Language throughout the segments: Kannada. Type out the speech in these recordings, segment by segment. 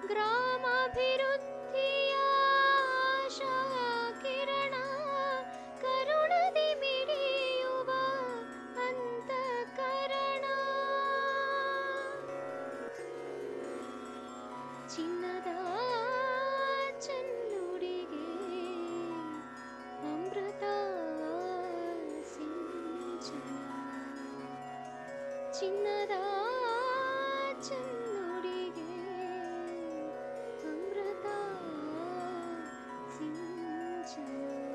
ಗ್ರಾಮಾಭಿವೃದ್ಧಿಯ ಆಶಾ ಕಿರಣ ಕರುಣದಿ ಮಿಡಿಯುವ ಅಂತಃಕರಣ ಚಿನ್ನದ ಚೆನ್ನುಡಿಗೆ ಅಮೃತ ಸಿಂಚನ ಚಿನ್ನದ ಚೆನ್ನುಡಿಗೆ ಅಮೃತ ಸಿಂಚನ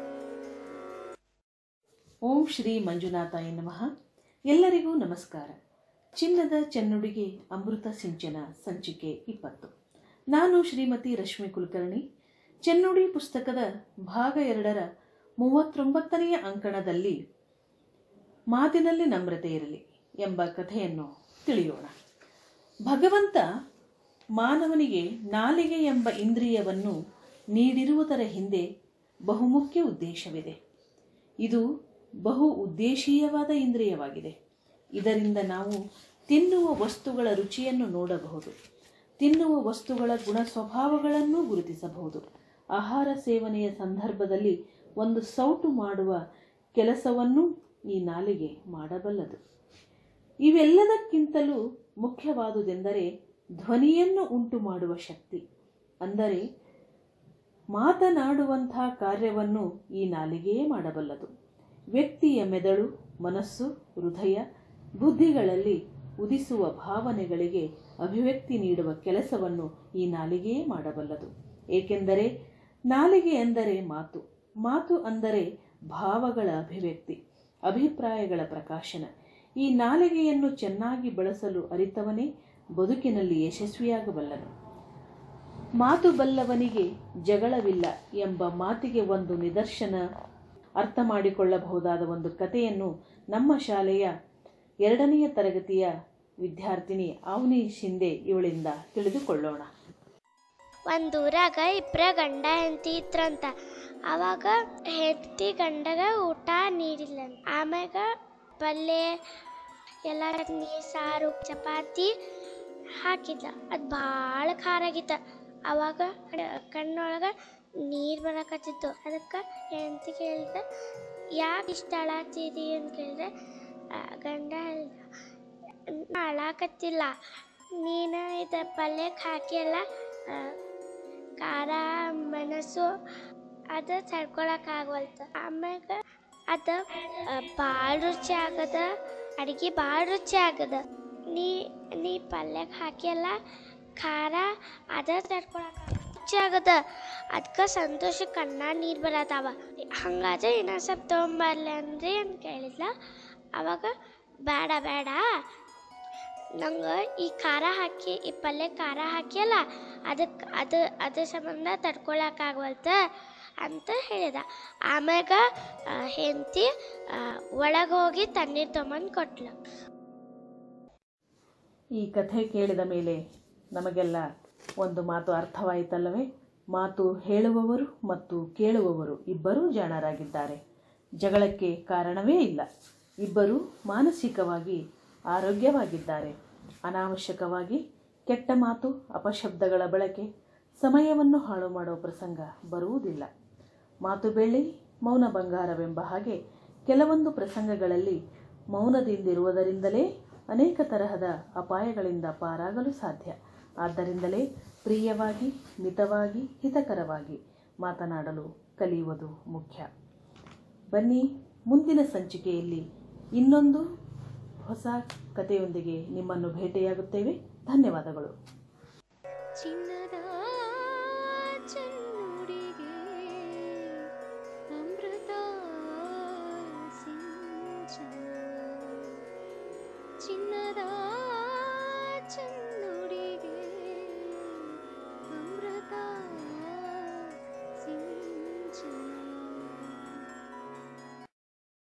ಓಂ ಶ್ರೀ ಮಂಜುನಾಥಾಯ ನಮಃ ಎಲ್ಲರಿಗೂ ನಮಸ್ಕಾರ ಚಿನ್ನದ ಚೆನ್ನುಡಿಗೆ ಅಮೃತ ಸಿಂಚನ ಸಂಚಿಕೆ ಇಪ್ಪತ್ತು ನಾನು ಶ್ರೀಮತಿ ರಶ್ಮಿ ಕುಲಕರ್ಣಿ ಚೆನ್ನುಡಿ ಪುಸ್ತಕದ ಭಾಗ ಎರಡರ ಮೂವತ್ತೊಂಬತ್ತನೆಯ ಅಂಕಣದಲ್ಲಿ ಮಾತಿನಲ್ಲಿ ನಮ್ರತೆ ಇರಲಿ ಎಂಬ ಕಥೆಯನ್ನು ತಿಳಿಯೋಣ ಭಗವಂತ ಮಾನವನಿಗೆ ನಾಲಿಗೆ ಎಂಬ ಇಂದ್ರಿಯವನ್ನು ನೀಡಿರುವುದರ ಹಿಂದೆ ಬಹುಮುಖ್ಯ ಉದ್ದೇಶವಿದೆ ಇದು ಬಹು ಉದ್ದೇಶೀಯವಾದ ಇಂದ್ರಿಯವಾಗಿದೆ ಇದರಿಂದ ನಾವು ತಿನ್ನುವ ವಸ್ತುಗಳ ರುಚಿಯನ್ನು ನೋಡಬಹುದು ತಿನ್ನುವ ವಸ್ತುಗಳ ಗುಣ ಸ್ವಭಾವಗಳನ್ನು ಗುರುತಿಸಬಹುದು ಆಹಾರ ಸೇವನೆಯ ಸಂದರ್ಭದಲ್ಲಿ ಒಂದು ಸೌಟು ಮಾಡುವ ಕೆಲಸವನ್ನು ಈ ನಾಲಿಗೆ ಮಾಡಬಲ್ಲದು ಇವೆಲ್ಲದಕ್ಕಿಂತಲೂ ಮುಖ್ಯವಾದುದೆಂದರೆ ಧ್ವನಿಯನ್ನು ಉಂಟು ಮಾಡುವ ಶಕ್ತಿ ಅಂದರೆ ಮಾತನಾಡುವಂಥ ಕಾರ್ಯವನ್ನು ಈ ನಾಲಿಗೆಯೇ ಮಾಡಬಲ್ಲದು ವ್ಯಕ್ತಿಯ ಮೆದುಳು ಮನಸ್ಸು ಹೃದಯ ಬುದ್ಧಿಗಳಲ್ಲಿ ಉದಿಸುವ ಭಾವನೆಗಳಿಗೆ ಅಭಿವ್ಯಕ್ತಿ ನೀಡುವ ಕೆಲಸವನ್ನು ಈ ನಾಲಿಗೆಯೇ ಮಾಡಬಲ್ಲದು ಏಕೆಂದರೆ ನಾಲಿಗೆ ಎಂದರೆ ಮಾತು ಮಾತು ಅಂದರೆ ಭಾವಗಳ ಅಭಿವ್ಯಕ್ತಿ ಅಭಿಪ್ರಾಯಗಳ ಪ್ರಕಾಶನ ಈ ನಾಲಿಗೆಯನ್ನು ಚೆನ್ನಾಗಿ ಬಳಸಲು ಅರಿತವನೇ ಬದುಕಿನಲ್ಲಿ ಯಶಸ್ವಿಯಾಗಬಲ್ಲನು ಮಾತು ಬಲ್ಲವನಿಗೆ ಜಗಳವಿಲ್ಲ ಎಂಬ ಮಾತಿಗೆ ಒಂದು ನಿದರ್ಶನ ಅರ್ಥ ಮಾಡಿಕೊಳ್ಳಬಹುದಾದ ಒಂದು ಕಥೆಯನ್ನು ನಮ್ಮ ಶಾಲೆಯ ಎರಡನೆಯ ತರಗತಿಯ ವಿದ್ಯಾರ್ಥಿನಿ ಅವನಿ ಶಿಂದೆ ಇವಳಿಂದ ತಿಳಿದುಕೊಳ್ಳೋಣ ಒಂದೂರಾಗ ಇಬ್ಬರ ಗಂಡ ಹೆಂಡತಿ ಇದ್ರಂತ ಅವಾಗ ಹೆಂಡತಿ ಗಂಡಗ ಊಟ ನೀಡಿಲ್ಲ ಆಮ್ಯಾಗ ಪಲ್ಯ ಎಲ್ಲ ಚಟ್ನಿ ಸಾರು ಚಪಾತಿ ಹಾಕಿದ್ಲ ಅದು ಭಾಳ ಖಾರ ಆಗಿತ್ತ ಅವಾಗ ಕಣ್ಣೊಳಗೆ ನೀರು ಬರಕತ್ತಿತ್ತು ಅದಕ್ಕೆ ಹೆಂಡತಿ ಕೇಳಿದ ಯಾಕೆ ಇಷ್ಟ ಅಳಾತೀರಿ ಅಂತ ಕೇಳಿದ್ರೆ ಆ, ಗಂಡ ಹೇಳ್ದ "ನಾ ಅಳಾಕತ್ತಿಲ್ಲ ನೀನು ಇದು ಪಲ್ಯಕ್ಕೆ ಹಾಕಿಯಲ್ಲ ಆ, ಖಾರ ಮೆಣಸು ಅದು ತಡ್ಕೊಳಕ್ಕಾಗವಲ್ತು ಆಮ್ಯಾಗ ಅದು ಭಾಳ ರುಚಿ ಆಗದ ಅಡುಗೆ ಭಾಳ ರುಚಿ ಆಗದ ನೀ ನೀ ಪಲ್ಯಕ್ಕೆ ಹಾಕಿಯಲ್ಲ ಖಾರ ಅದ ತಡ್ಕೊಳಕ ರುಚಿ ಆಗದ ಅದಕ್ಕೆ ಸಂತೋಷಕ್ಕೆ ಕಣ್ಣ ನೀರು ಬರತ್ತಾವ ಹಂಗಾದ್ರೆ ಇನ್ನೊಂದು ಸ್ವಲ್ಪ ತೊಗೊಂಬರ್ಲಿ ಅಂದ್ರಿ ಅಂತ ಕೇಳಿದ್ಲ ಅವಾಗ ಬೇಡ ಬೇಡ ನಂಗೆ ಈ ಖಾರ ಹಾಕಿ ಈ ಪಲ್ಯ ಖಾರ ಹಾಕಿಯಲ್ಲ ಅದಕ್ಕೆ ಅದು ಅದ್ರ ಸಂಬಂಧ ತಡ್ಕೊಳಕ್ಕಾಗವಲ್ತ ಅಂತ ಹೇಳಿದ ಆಮ್ಯಾಗ ಹೆಂಡತಿ ಒಳಗೆ ಹೋಗಿ ತಣ್ಣೀರು ತೊಗೊಂಬಂದು ಕೊಟ್ಲು ಈ ಕಥೆ ಕೇಳಿದ ಮೇಲೆ ನಮಗೆಲ್ಲ ಒಂದು ಮಾತು ಅರ್ಥವಾಯಿತಲ್ಲವೇ ಮಾತು ಹೇಳುವವರು ಮತ್ತು ಕೇಳುವವರು ಇಬ್ಬರೂ ಜಾಣರಾಗಿದ್ದಾರೆ ಜಗಳಕ್ಕೆ ಕಾರಣವೇ ಇಲ್ಲ ಇಬ್ಬರೂ ಮಾನಸಿಕವಾಗಿ ಆರೋಗ್ಯವಾಗಿದ್ದಾರೆ ಅನಾವಶ್ಯಕವಾಗಿ ಕೆಟ್ಟ ಮಾತು ಅಪಶಬ್ದಗಳ ಬಳಕೆ ಸಮಯವನ್ನು ಹಾಳು ಮಾಡೋ ಪ್ರಸಂಗ ಬರುವುದಿಲ್ಲ ಮಾತು ಬೆಳ್ಳಿ ಮೌನ ಬಂಗಾರವೆಂಬ ಹಾಗೆ ಕೆಲವೊಂದು ಪ್ರಸಂಗಗಳಲ್ಲಿ ಮೌನದಿಂದಿರುವುದರಿಂದಲೇ ಅನೇಕ ತರಹದ ಅಪಾಯಗಳಿಂದ ಪಾರಾಗಲು ಸಾಧ್ಯ ಆದ್ದರಿಂದಲೇ ಪ್ರಿಯವಾಗಿ ಮಿತವಾಗಿ ಹಿತಕರವಾಗಿ ಮಾತನಾಡಲು ಕಲಿಯುವುದು ಮುಖ್ಯ ಬನ್ನಿ ಮುಂದಿನ ಸಂಚಿಕೆಯಲ್ಲಿ ಇನ್ನೊಂದು ಹೊಸ ಕಥೆಯೊಂದಿಗೆ ನಿಮ್ಮನ್ನು ಭೇಟಿಯಾಗುತ್ತೇವೆ ಧನ್ಯವಾದಗಳು ಚಿನ್ನದ ಚೆನ್ನುಡಿಗೆ ಅಮೃತ ಸಿಂಚನ ಚಿನ್ನದ